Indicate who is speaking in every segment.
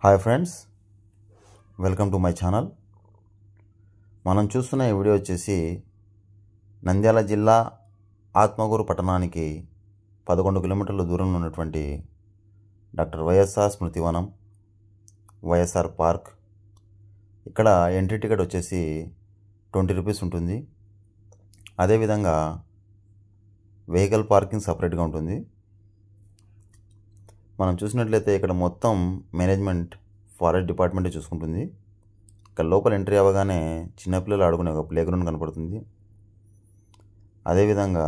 Speaker 1: hi friends welcome to my channel మనం చూస్తున్న ఈ వీడియో వచ్చేసి నంద్యాల జిల్లా ఆత్మగూరు పట్టణానికి పదకొండు కిలోమీటర్ల దూరంలో ఉన్నటువంటి డాక్టర్ వైఎస్ఆర్ స్మృతివనం వైఎస్ఆర్ పార్క్ ఇక్కడ ఎంట్రీ టికెట్ వచ్చేసి ట్వంటీ రూపీస్ ఉంటుంది అదేవిధంగా వెహికల్ పార్కింగ్ సపరేట్గా ఉంటుంది మనం చూసినట్లయితే ఇక్కడ మొత్తం మేనేజ్మెంట్ ఫారెస్ట్ డిపార్ట్మెంటే చూసుకుంటుంది ఇక్కడ లోపల ఎంట్రీ అవ్వగానే చిన్నపిల్లలు ఆడుకునే ఒక ప్లే గ్రౌండ్ కనపడుతుంది అదేవిధంగా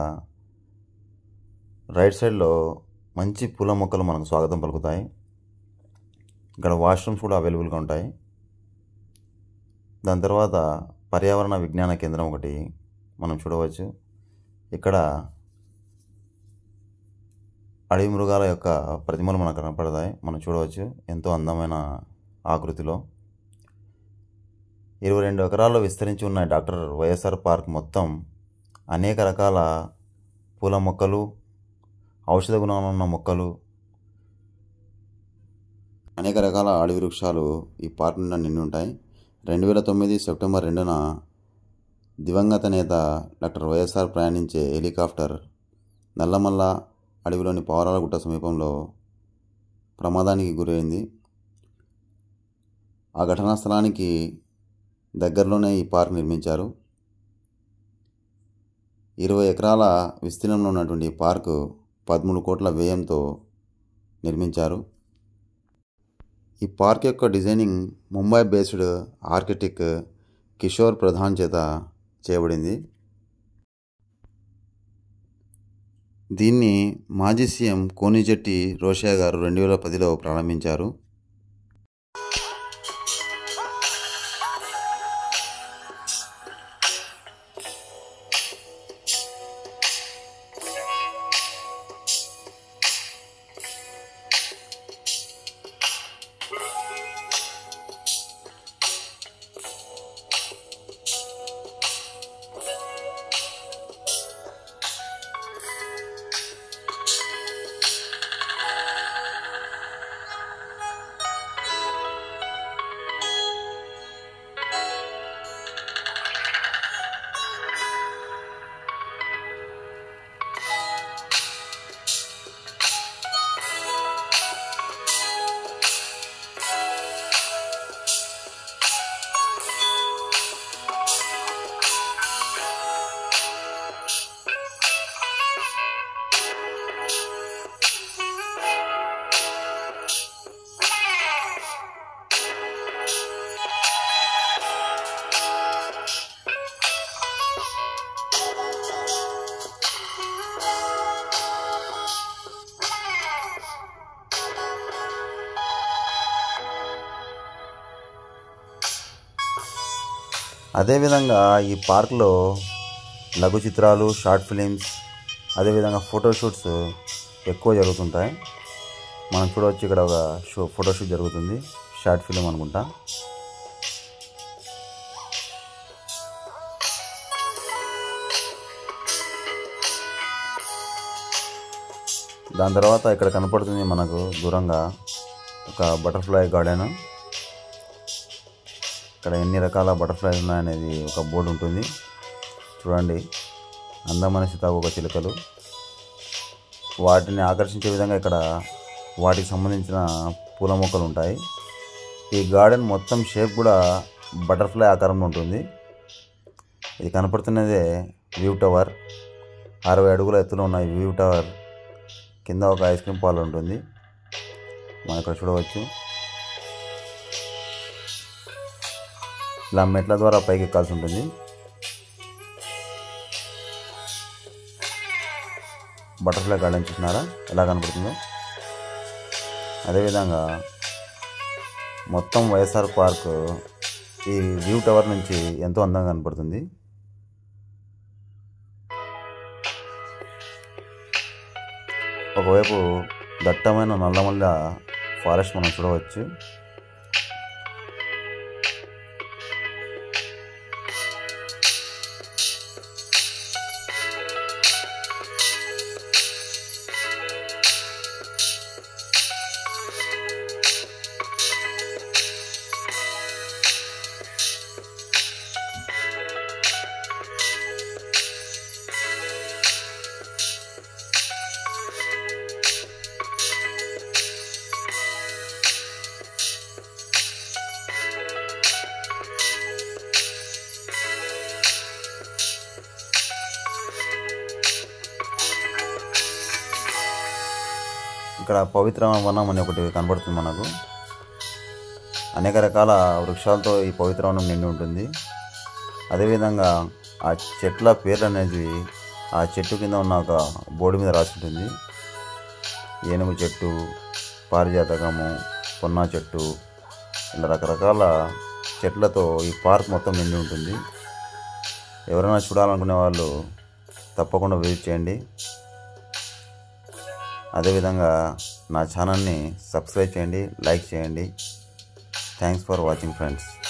Speaker 1: రైట్ సైడ్లో మంచి పూల మొక్కలు మనకు స్వాగతం పలుకుతాయి ఇక్కడ వాష్రూమ్స్ కూడా అవైలబుల్గా ఉంటాయి దాని తర్వాత పర్యావరణ విజ్ఞాన కేంద్రం ఒకటి మనం చూడవచ్చు ఇక్కడ అడవి మృగాల యొక్క ప్రతిమలు మనకు కనపడతాయి మనం చూడవచ్చు ఎంతో అందమైన ఆకృతిలో ఇరవై రెండు ఎకరాల్లో విస్తరించి ఉన్న డాక్టర్ వైఎస్ఆర్ పార్క్ మొత్తం అనేక రకాల పూల మొక్కలు ఔషధ గుణాలు ఉన్న మొక్కలు అనేక రకాల అడవి వృక్షాలు ఈ పార్క్ నిండా నిండి ఉంటాయి రెండు వేల తొమ్మిది సెప్టెంబర్ రెండున దివంగత నేత డాక్టర్ వైఎస్ఆర్ ప్రయాణించే హెలికాప్టర్ నల్లమల్ల అడవిలోని పవరాలగుట్ట సమీపంలో ప్రమాదానికి గురైంది ఆ ఘటనా స్థలానికి దగ్గరలోనే ఈ పార్క్ నిర్మించారు ఇరవై ఎకరాల విస్తీర్ణంలో ఉన్నటువంటి ఈ పార్కు పదమూడు కోట్ల వ్యయంతో నిర్మించారు ఈ పార్క్ యొక్క designing Mumbai based architect Kishore Pradhan చేత చేయబడింది దీన్ని మాజీ సీఎం కోనిజెట్టి రోషయ్య గారు రెండు వేల పదిలో ప్రారంభించారు అదేవిధంగా ఈ పార్క్లో లఘు చిత్రాలు షార్ట్ ఫిలిమ్స్ అదేవిధంగా ఫోటోషూట్స్ ఎక్కువ జరుగుతుంటాయి మనం చూడవచ్చు ఇక్కడ ఒక షో ఫోటోషూట్ జరుగుతుంది షార్ట్ ఫిలిం అనుకుంటా దాని తర్వాత ఇక్కడ కనపడుతుంది మనకు దూరంగా ఒక బటర్ఫ్లై గార్డెన్ ఇక్కడ ఎన్ని రకాల బటర్ఫ్లైస్ ఉన్నాయనేది ఒక బోర్డు ఉంటుంది చూడండి అందమైన సీతాకోక చిలుకలు వాటిని ఆకర్షించే విధంగా ఇక్కడ వాటికి సంబంధించిన పూల మొక్కలు ఉంటాయి ఈ గార్డెన్ మొత్తం షేప్ కూడా బటర్ఫ్లై ఆకారంలో ఉంటుంది ఇది కనపడుతున్నదే వ్యూ టవర్ అరవై అడుగుల ఎత్తులో ఉన్న ఈ వ్యూ టవర్ కింద ఒక ఐస్ క్రీమ్ పార్లర్ ఉంటుంది మనం ఇక్కడ చూడవచ్చు ఇలా మెట్ల ద్వారా పైకి ఎక్కాల్సి ఉంటుంది బటర్ఫ్లై గార్డెన్ చూసినారా ఎలా కనపడుతుందో అదేవిధంగా మొత్తం వైఎస్ఆర్ పార్క్ ఈ వ్యూ టవర్ నుంచి ఎంతో అందంగా కనపడుతుంది ఒకవైపు దట్టమైన నల్లమల్ల ఫారెస్ట్ మనం చూడవచ్చు ఇక్కడ పవిత్ర వనం అని ఒకటి కనబడుతుంది మనకు అనేక రకాల వృక్షాలతో ఈ పవిత్రవనం నిండి ఉంటుంది అదేవిధంగా ఆ చెట్ల పేర్లు అనేది ఆ చెట్టు కింద ఉన్న ఒక బోర్డు మీద రాసి ఉంటుంది ఏనుగు చెట్టు పారిజాతకము పొన్నా చెట్టు ఇలా రకరకాల చెట్లతో ఈ పార్క్ మొత్తం నిండి ఉంటుంది ఎవరైనా చూడాలనుకునే వాళ్ళు తప్పకుండా విజిట్ చేయండి అదేవిధంగా నా ఛానల్ని సబ్స్క్రైబ్ చేయండి లైక్ చేయండి థ్యాంక్స్ ఫర్ వాచింగ్ ఫ్రెండ్స్